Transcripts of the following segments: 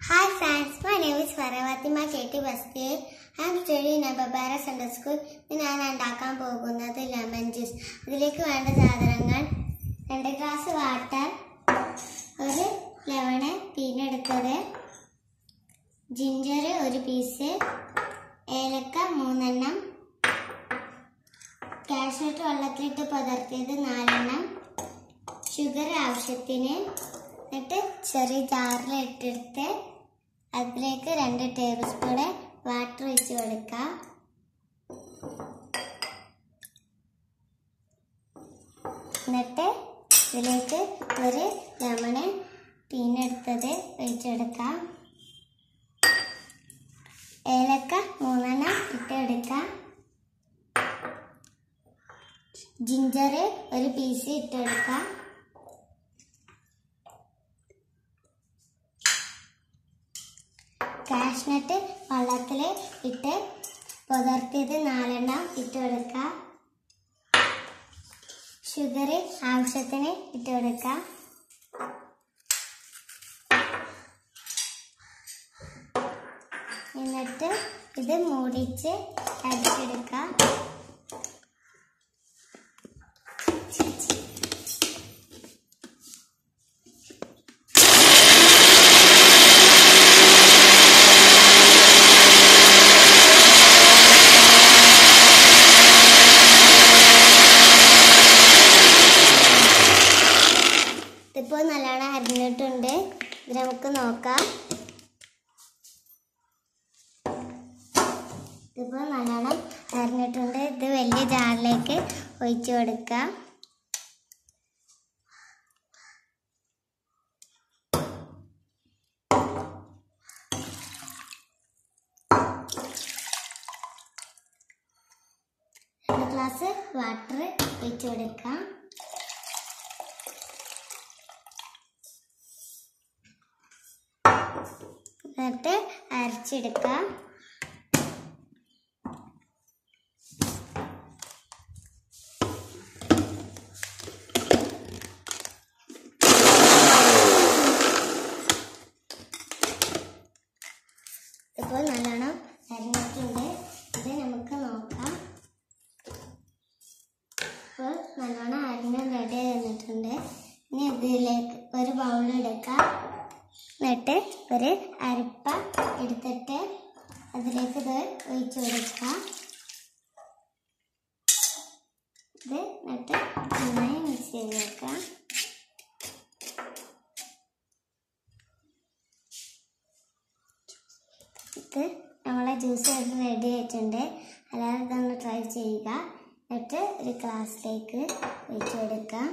Hi friends, my name is Farawatima Katie Baske. I am studying in Babara Sunday School. ഇന്ന് ഞാൻ ഉണ്ടാക്കാൻ പോകുന്നത് lemon juice അതിലേക്ക് വേണ്ട സാധനങ്ങൾ രണ്ട് ഗ്ലാസ് വാട്ടർ ഒരു ലെമണ് പിന്നെടുത്തത് ജിഞ്ചർ ഒരു പീസ് ഏലക്ക മൂന്നെണ്ണം കാഷ്നട്ട് വെള്ളത്തിലിട്ട് പുതർത്തിയത് നാലെണ്ണം ഷുഗർ ആവശ്യത്തിന് എന്നിട്ട് ചെറിയ ജാറിൽ ഇട്ടെടുത്ത് അതിലേക്ക് രണ്ട് ടേബിൾ സ്പൂണ് വാട്ടർ ഒഴിച്ച് കൊടുക്കാം എന്നിട്ട് ഇതിലേക്ക് ഒരു ലെമണ് പിന്നെടുത്തത് ഒഴിച്ചെടുക്കാം ഏലക്ക മൂന്നെണ്ണം ഇട്ടെടുക്കാം ജിഞ്ചർ ഒരു പീസ് ഇട്ടെടുക്കാം കാഷ്നട്ട് വെള്ളത്തിൽ ഇട്ട് പുതർത്തിയത് നാലെണ്ണം ഇട്ട് കൊടുക്കുക ഷുഗർ ആവശ്യത്തിന് ഇട്ട് കൊടുക്കുക എന്നിട്ട് ഇത് മൂടിച്ച് അടിച്ചെടുക്കുക ഇതിപ്പോൾ നല്ലോണം അരിഞ്ഞിട്ടുണ്ട് ഇത് നമുക്ക് നോക്കാം ഇതിപ്പോൾ നല്ലോണം അരിഞ്ഞിട്ടുണ്ട് ഇത് വലിയ ജാറിലേക്ക് ഒഴിച്ചു കൊടുക്കാം രണ്ട് ഗ്ലാസ് വാട്ടർ ഒഴിച്ചു കൊടുക്കാം എന്നിട്ട് അരച്ചെടുക്കാം ഇപ്പോൾ നല്ലോണം അരിഞ്ഞിട്ടുണ്ട് ഇത് നമുക്ക് നോക്കാം ഇപ്പോൾ നല്ലോണം അരിഞ്ഞ് റെഡി വന്നിട്ടുണ്ട് ഇനി ഇതിലേക്ക് ഒരു ബൗൾ എടുക്കാം എന്നിട്ട് ഒരു അരിപ്പ എടുത്തിട്ട് അതിലേക്ക് ഇത് ഒഴിച്ചു കൊടുക്കാം ഇത് എന്നിട്ട് നന്നായി മിക്സ് ചെയ്ത് വെക്കാം ഇത് നമ്മളെ ജ്യൂസ് റെഡി ആയിട്ടുണ്ട് എല്ലാവരും ഇതൊന്ന് ട്രൈ ചെയ്യുക എന്നിട്ട് ഒരു ഗ്ലാസ്സിലേക്ക് ഒഴിച്ചു കൊടുക്കാം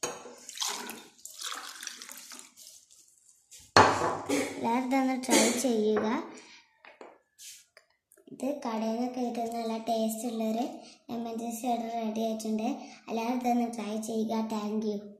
എല്ലാവരും ഇതൊന്ന് ട്രൈ ചെയ്യുക ഇത് കടയിൽ നിന്നൊക്കെ കിട്ടുന്ന നല്ല ടേസ്റ്റ് ഉള്ളൊരു ലെമൺ ജ്യൂസ് ഇവിടെ റെഡി ആയിട്ടുണ്ട് എല്ലാവരും ഇതൊന്ന് ട്രൈ ചെയ്യുക താങ്ക് യു